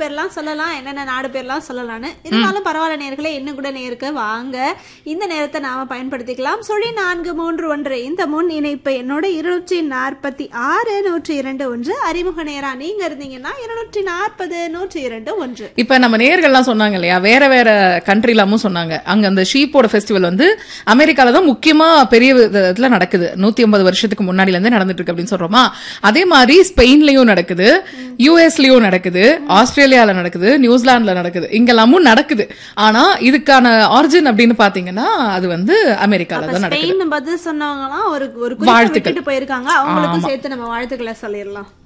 பேர்லாம் சொல்லலாம் என்னென்ன நாடு பேர்லாம் சொல்லலாம்னு இருந்தாலும் பரவாயில்ல நேர்களே இன்னும் கூட நேருக்கு வாங்க இந்த நேரத்தை நாம பயன்படுத்திக்கலாம் சொல்லி நான்கு மூன்று ஒன்று இந்த முன் இணைப்பு என்னோட இருநூற்றி நாற்பத்தி ஆறு நூற்றி இரண்டு ஒன்று அறிமுக நேரா நீங்க இருந்தீங்கன்னா இருநூற்றி நாற்பது நூற்றி இரண்டு ஒன்று இப்ப நம்ம நேயர்கள்லாம் சொன்னாங்க இல்லையா வேற வேற கண்ட்ரிலாமும் சொன்னாங்க அங்க அந்த ஷீப்போட ஃபெஸ்டிவல் வந்து அமெரிக்கால தான் முக்கியமா பெரிய விதத்துல நடக்குது நூத்தி ஐம்பது வருஷத்துக்கு முன்னாடில இருந்தே நடந்துட்டு இருக்கு அப்படின்னு சொல்றோமா அதே மாதிரி ஸ்பெயின்லயும் நடக்குது யூஎஸ்லயும் நடக்குது ஆஸ்திரேலியால நடக்குது நியூசிலாந்துல நடக்குது இங்கெல்லாமும் நடக்குது ஆனா இதுக்கான ஆரிஜின் அப்படின்னு பாத்தீங்கன்னா அது வந்து அமெரிக்கால தான் நடக்குது ஸ்பெயின் பதில் சொன்னவங்கலாம் ஒரு ஒரு குறிப்பை வாழ்த்துக்கள். விட்டுட்டு போயிருக்காங்க அவங்களுக்கும் சேர்த்து நம்ம வாழ்த்துக்களை சொல்லிடலாம்